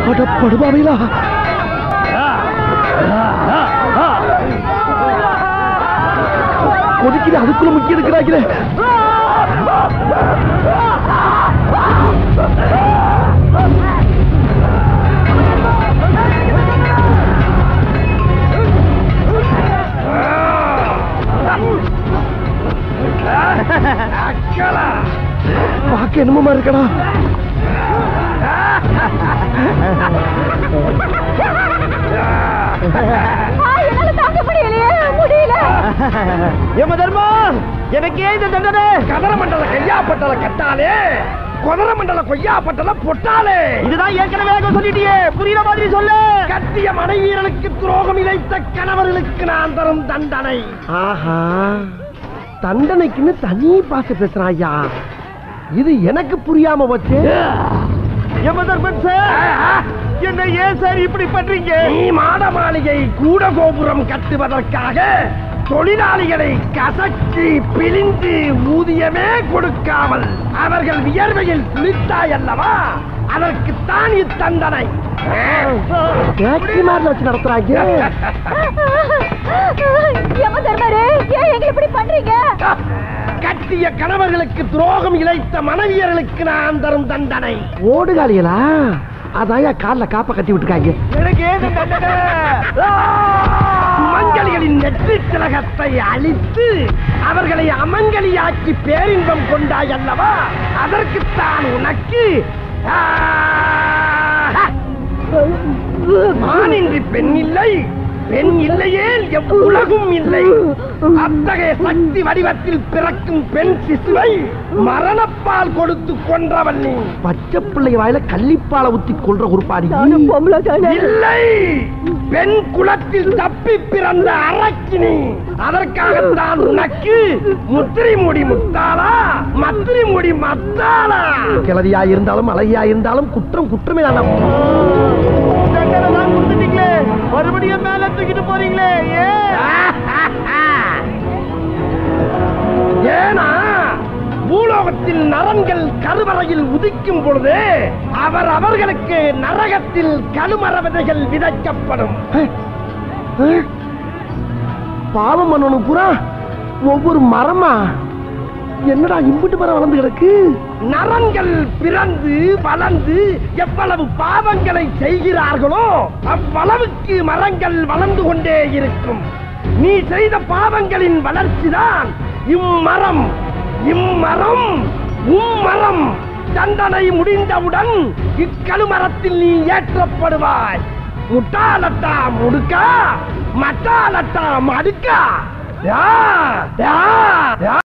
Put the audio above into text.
அட படுபாவையிலா கொதிக்குது அதுக்குள்ள முக்கிய இருக்கிறாங்களே பார்க்க என்னமோ இருக்கடா என்னால தாங்க முடியலையே முடியல யம தர்மா எனக்கு ஏன் இந்த தண்டனை கதர மண்டல கையாப்பட்டல கட்டாலே கொதர மண்டல கொய்யாப்பட்டல பொட்டாலே இதுதான் ஏற்கனவே எனக்கு சொல்லிட்டியே புரியுற மாதிரி சொல்லு கட்டிய மனைவீரனுக்கு துரோகம் இழைத்த கணவர்களுக்கு நான் தரும் தண்டனை ஆஹா தண்டனைக்குன்னு தனி பாச பேசுறான் ஐயா இது எனக்கு புரியாம வச்சு யமதர்மன் சார் என்ன ஏன் சார் இப்படி பண்றீங்க நீ மாட மாளிகை கூட கோபுரம் கட்டுவதற்காக தொழிலாளிகளை கசக்கி பிழிந்து ஊதியமே கொடுக்காமல் அவர்கள் வியர்வையில் குளித்தாய் அல்லவா அதற்குத்தான் இத்தண்டனை ஃபேக்டரி மாதிரி வச்சு நடத்துறாங்க யம தர்மரே ஏன் எங்களை இப்படி பண்றீங்க கட்டிய கணவர்களுக்கு துரோகம் இழைத்த மனைவியர்களுக்கு நான் தரும் தண்டனை ஓடுகாலிகளா அதான் கால்ல காப்ப கட்டி விட்டுருக்காங்க எனக்கு ஏது தண்டனை சுமங்கலிகளின் நெற்றி திலகத்தை அழித்து அவர்களை அமங்கலியாக்கி பேரின்பம் கொண்டாய் அல்லவா அதற்குத்தான் உனக்கு ஆஹா! ஆணின்றி பெண் இல்லை பெண் இல்லையே எவ்வுலகும் இல்லை அத்தகைய சக்தி வடிவத்தில் பிறக்கும் பெண் சிசுவை மரணப்பால் கொடுத்து கொன்றவள் நீ பச்சை பிள்ளை வாயில கள்ளிப்பால ஊத்தி கொள்ற உருப்பாடி நானும் பொம்பளை தானே இல்லை பெண் குலத்தில் தப்பி பிறந்த அரக்கினி அதற்காகத்தான் உனக்கு முத்திரை முடி முத்தாளா மத்திரி முடி மத்தாளா கிளவியா இருந்தாலும் அழகியா இருந்தாலும் குற்றம் குற்றமே தான் மறுபடியும் மேல தூக்கிட்டு போறீங்களே ஏனா பூலோகத்தில் நரன்கள் கருவறையில் உதிக்கும் பொழுது அவர் அவர்களுக்கு நரகத்தில் கழுமர விதைகள் விதைக்கப்படும் பாவம் பண்ணணும் பூரா ஒவ்வொரு மரமா என்னடா இம்புட்டு மரம் வளர்ந்து கிடக்கு நரன்கள் பிறந்து வளர்ந்து எவ்வளவு பாவங்களை செய்கிறார்களோ அவ்வளவுக்கு மரங்கள் வளர்ந்து கொண்டே இருக்கும் நீ செய்த பாவங்களின் வளர்ச்சிதான் இம்மரம் இம்மரம் உம்மரம் தண்டனை முடிந்தவுடன் இக்கழுமரத்தில் நீ ஏற்றப்படுவாய் முட்டாலட்டா முடுக்கா மட்டாலட்டா மடுக்கா யா, யா, யா.